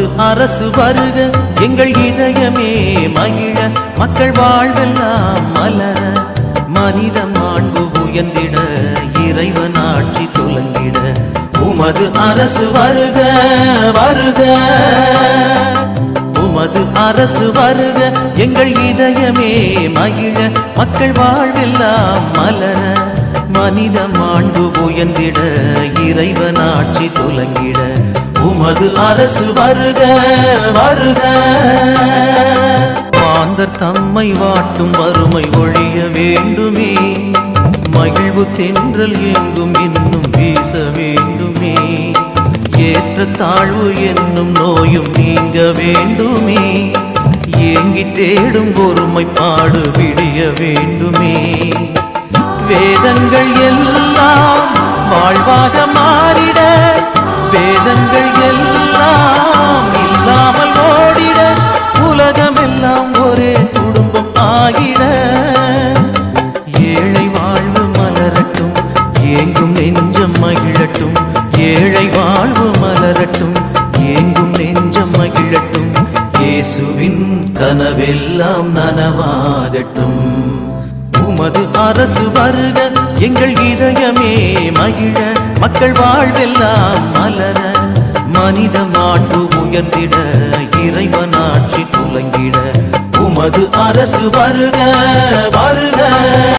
உமது அரசு வருக எங்கள் இதயமே மகிழ மக்கள் வாழ்வெல்லாம் மலர மனித மாண்பு உயர்ந்திட இறைவன் ஆட்சி துலங்கிட உமது அரசு வருக வருக உமது அரசு வருக எங்கள் இதயமே மகிழ மக்கள் வாழ்வெல்லாம் மலர மனித மாண்பு உயர்ந்திட இறைவன் ஆட்சி துலங்கிட உமது அரசு வருக வருக மாந்தர் தம்மை வாட்டும் வறுமை ஒழிய வேண்டுமே மகிழ்வு தென்றல் எங்கும் இன்னும் வீச வேண்டுமே ஏற்ற தாழ்வு என்னும் நோயும் நீங்க வேண்டுமே ஏங்கி தேடும் ஒருமைப்பாடு விடிய வேண்டுமே வேதங்கள் எல்லாம் வாழ்வாக மாறிட வேதங்கள் எல்லாம் இல்லாமல் ஓடிட உலகமெல்லாம் ஒரே குடும்பம் ஆகிட ஏழை வாழ்வு மலரட்டும் ஏங்கும் நெஞ்சம் மகிழட்டும் ஏழை வாழ்வு மலரட்டும் ஏங்கும் நெஞ்சம் மகிழட்டும் இயேசுவின் கனவெல்லாம் நனவாகட்டும் உமது அரசு வருக எங்கள் இதயமே மகிழ மக்கள் வாழ்வெல்லாம் மலர மனித மாண்பு உயர்ந்திட இறைவன் ஆட்சி துலங்கிட உமது அரசு வருக வருக